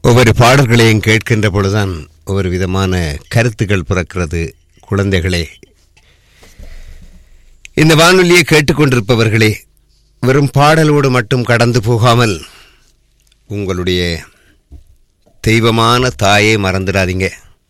ஒவ்வொரு பாடல்களையும் கேட்கின்ற பொழுதுதான் ஒவ்வொரு விதமான கருத்துக்கள் பிறக்கிறது குழந்தைகளே இந்த வானொலியை கேட்டுக்கொண்டிருப்பவர்களே வெறும் பாடலோடு மட்டும் கடந்து போகாமல் உங்களுடைய தெய்வமான தாயை மறந்துடாதீங்க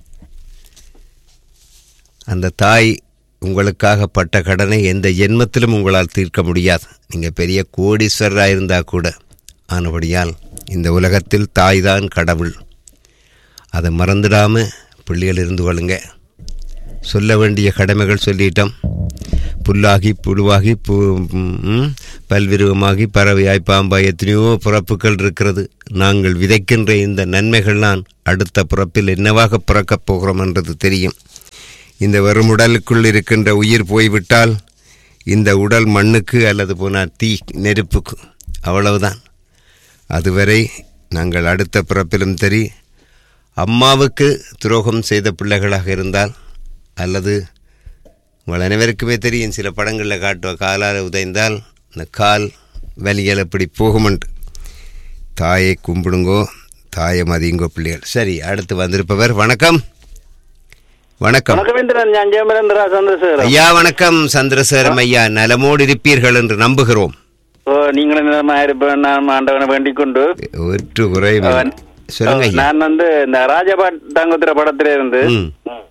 அந்த தாய் உங்களுக்காக பட்ட கடனை எந்த ஜென்மத்திலும் உங்களால் தீர்க்க முடியாது நீங்கள் பெரிய கோடீஸ்வரராக இருந்தால் கூட ஆனபடியால் இந்த உலகத்தில் தாய் தான் கடவுள் அதை மறந்துடாம பிள்ளைகள் இருந்து கொள்ளுங்க சொல்ல வேண்டிய கடமைகள் சொல்லிட்டோம் புல்லாகி புழுவாகி பு ம், பல்விருவமாகி பறவையாய் பாம்பாய் எத்தனையோ பிறப்புகள் இருக்கிறது நாங்கள் விதைக்கின்ற இந்த நன்மைகள்லாம் அடுத்த பிறப்பில் என்னவாக பிறக்கப் போகிறோம் என்றது தெரியும் இந்த வெறும் உடலுக்குள் இருக்கின்ற உயிர் போய்விட்டால் இந்த உடல் மண்ணுக்கு அல்லது போனால் தீ நெருப்புக்கு அவ்வளவுதான் அதுவரை நாங்கள் அடுத்த பிறப்பிலும் சரி அம்மாவுக்கு துரோகம் செய்த பிள்ளைகளாக இருந்தால் அல்லது உங்கள் அனைவருக்குமே தெரியும் சில படங்களில் காட்டுவ காலால் உதைந்தால் இந்த கால் வலிகள் எப்படி போகுமென்று தாயை கும்பிடுங்கோ தாயை மதியுங்கோ பிள்ளைகள் சரி அடுத்து வந்திருப்பவர் வணக்கம் வணக்கம் வணக்கவேந்திரன் ഞാൻ ജയമരേന്ദ്ര ചന്ദ്രശേഖരൻ ஐயா வணக்கம் சந்திரசேகரம் ஐயா நலமோடு இருப்பீர்கள் என்று நம்புகிறோம் ஓ நீங்களும் நிலமாயிருப்பேன் நான் ஆண்டவனை வேண்டிக் கொண்டு ஒற்று குறையும் இல்லை. அவன்- சொல்லுங்க ஐயா நான் வந்து இந்த ராஜபாட் தங்குத்திர படத்தில இருந்து ம்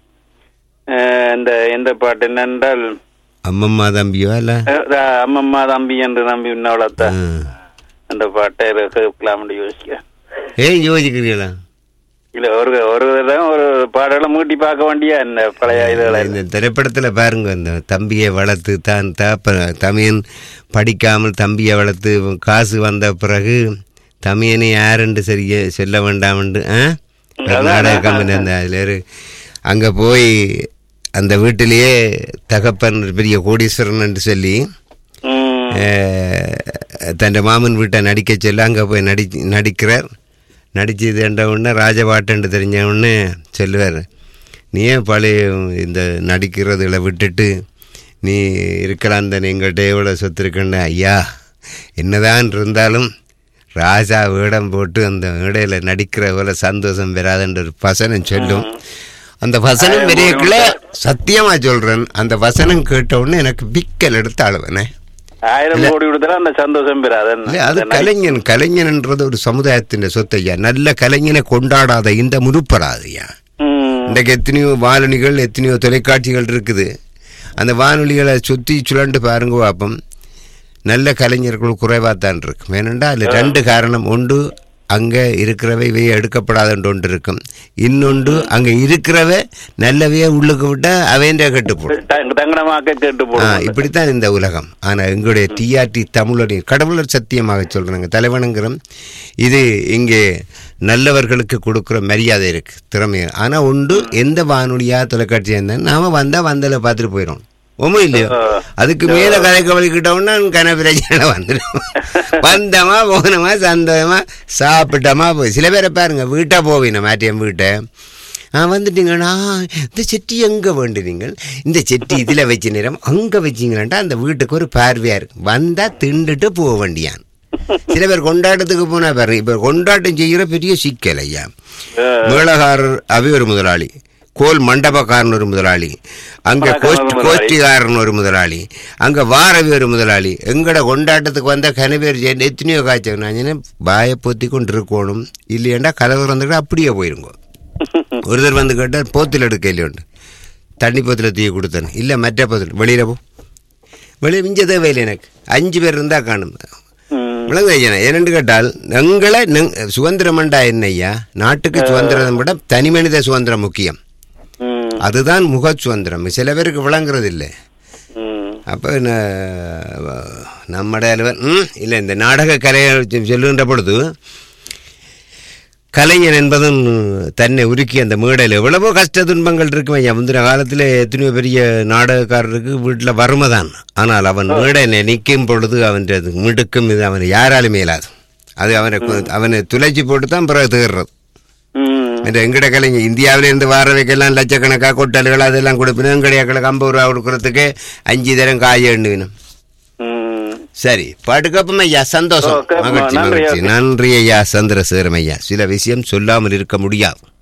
அஹ், இந்த எந்த பாட்டு என்னென்றால் அம்மம்மா தம்பியோ இல்ல அஹ், ரா- அம்மம்மா தம்பி என்று நம்பி உன்ன வளர்த்த ஆ. அந்த பாட்டை கேட்கலாம்னு யோசிக்க ஏன் யோசிக்கிறீங்களா இல்ல ஒரு ஒரு தடவை ஒரு பாடலை மூட்டி பார்க்க வேண்டிய இந்த பழைய இதுகளை இந்த திரைப்படத்துல பாருங்க இந்த தம்பியை வளர்த்து தான் தாப்ப தமையன் படிக்காமல் தம்பியை வளர்த்து காசு வந்த பிறகு தமையனை யாருன்னு சரியா சொல்ல வேண்டாம்னு ஆ? நாடக கம்பெனி அந்த அதில் இரு அங்கே போய் அந்த வீட்டிலேயே தகப்பன் பெரிய கோடீஸ்வரன் என்று சொல்லி ம், தன் மாமன் வீட்டை நடிக்க சொல்ல அங்கே போய் நடி நடிக்கிறார் நடிச்சதுன்ற உடனே ராஜபாட்டன்று தெரிஞ்ச உடனே சொல்லுவார் நீ ஏன் பழைய இந்த நடிக்கிறதுல விட்டுட்டு நீ இருக்கலாம் தானே எங்கள்கிட்ட எவ்வளோ சொத்து இருக்குன்னு ஐயா என்னதான் இருந்தாலும் ராஜா வேடம் போட்டு அந்த மேடையில் நடிக்கிற போல சந்தோஷம் பெறாதுன்ற ஒரு வசனம் சொல்லும் அந்த வசனம் பெரியக்குள்ள சத்தியமா சொல்றேன் அந்த வசனம் கேட்ட உடனே எனக்கு பிக்கல் எடுத்து அழுவனே ஆயிரம் கோடி கொடுத்தாலும் அந்த சந்தோஷம் பெறாது இல்ல அது கலைஞன் கலைஞன்ன்றது ஒரு சமுதாயத்தின் சொத்து ஐயா நல்ல கலைஞனை கொண்டாடாத இந்த முறுப்படாது ஐயா ம், இன்றைக்கு எத்தனையோ வானொலிகள் எத்தனையோ தொலைக்காட்சிகள் இருக்குது அந்த வானொலிகளை சுற்றி சுழண்டு பாருங்க பாப்போம் நல்ல கலைஞர்கள் குறைவாக தான் இருக்கும் ஏனெண்டா அதில் ரெண்டு காரணம் ஒன்று அங்கே இருக்கிறவை இவையே எடுக்கப்படாதுன்ற ஒன்று இருக்கும் இன்னொன்று அங்கே இருக்கிறவ நல்லவையே உள்ளுக்கு விட்டால் அவையன்ற கட்டுப்படும் தங்க- தங்கடமாக்க கேட்டு ஆ போடுவோம் இப்படித்தான் இந்த உலகம் ஆனால் எங்களுடைய டிஆர்டி தமிழோடைய கடவுளர் சத்தியமாக சொல்கிறாங்க தலைவணங்குறோம் இது இங்கே நல்லவர்களுக்கு கொடுக்குற மரியாதை இருக்கு திறமை ஆனால் உண்டு எந்த வானொலியா தொலைக்காட்சியாக இருந்தால் நாம வந்தால் வந்ததில் பார்த்துட்டு போயிடும் ஒன்றும் இல்லையோ அதுக்கு மேலே கதை கவலிக்கிட்டோம்னா கன பிரச்சனை வந்துடும் வந்தோமா போனோமா சந்தோஷமா சாப்பிட்டோமா போய் சில பேரை பாருங்க வீட்டை போவீங்க மாட்டியம் வீட்டை ஆ வந்துட்டீங்கண்ணா இந்த செட்டி எங்கே வேண்டுனீங்கள் இந்த செட்டி இதில் வச்ச நேரம் அங்கே வச்சிங்களாண்டா அந்த வீட்டுக்கு ஒரு பார்வையாக இருக்கும் வந்தால் திண்டுட்டு போக வேண்டியான் சில பேர் கொண்டாட்டத்துக்கு போனா பாருங்க இப்போ கொண்டாட்டம் செய்கிற பெரிய சிக்கல் ஐயா மேளகாரர் அவை ஒரு முதலாளி கோல் மண்டபக்காரன் ஒரு முதலாளி அங்க வணக்கம், கோஷ்டி முதலாளி. கோஷ்டிகாரன் ஒரு முதலாளி அங்க வாரவி ஒரு முதலாளி எங்கட கொண்டாட்டத்துக்கு வந்த கன பேர் சேர்ந்து எத்தனையோ காய்ச்சல் நான் சொன்னேன் பாயை பொத்தி கொண்டு இருக்கணும் இல்லையாண்டா கதவு திறந்துக்கிட்டு அப்படியே போயிருங்க ஒருத்தர் வந்து கேட்டார் போத்தில் எடுக்க இல்லையோண்டு தண்ணி போத்தில் தீ கொடுத்தேன் இல்லை மற்ற போத்தில் வெளியில் போ வெளியே மிஞ்ச தேவையில்லை எனக்கு அஞ்சு பேர் இருந்தால் காணும் ம், விளங்கு ஐயா ஏனென்று கேட்டால் எங்களை நெங்- சுதந்திரமண்டா என்ன ஐயா நாட்டுக்கு சுதந்திரம் விட தனி மனித சுதந்திரம் முக்கியம் ம், அதுதான் முக சுதந்திரம் சில பேருக்கு விளங்குறது இல்லை ம். அப்போ நம்முடைய அலுவல் ம் இல்லை இந்த நாடக கலையை சொல்லுகின்ற பொழுது கலைஞன் என்பதும் தன்னை உருக்கி அந்த மேடையில் எவ்வளவோ கஷ்ட துன்பங்கள் இருக்கும் ஐயா முந்தின காலத்தில் எத்தனையோ பெரிய நாடகக்காரருக்கு வீட்டில் வறுமை தான் ஆனால் அவன் மேடையில் நிற்கும் பொழுது அவன் மிடுக்கும் இது அவன் யாராலும் மேலாது அது அவனை கு- அவனை துளைச்சி போட்டு தான் பிறகு தேர்றது ம், இந்த எங்கட கலைஞர் இந்தியாவிலேருந்து வாரவைக்கெல்லாம் லட்சக்கணக்காக கொட்டல்கள் அதெல்லாம் கொடுப்பினோம் எங்கடையாக்களுக்கு ஐம்பது ரூபா கொடுக்கறதுக்கு அஞ்சு தரம் காய எண்ணுவினோம் ம். சரி பாட்டுக்கப்பும் ஐயா சந்தோஷம் ஓ, கேப்போம். மகிழ்ச்சி நன்றி, மகிழ்ச்சி ஓகே. நன்றி ஐயா சந்திரசேகரம் ஐயா சில விஷயம் சொல்லாமல் இருக்க முடியாது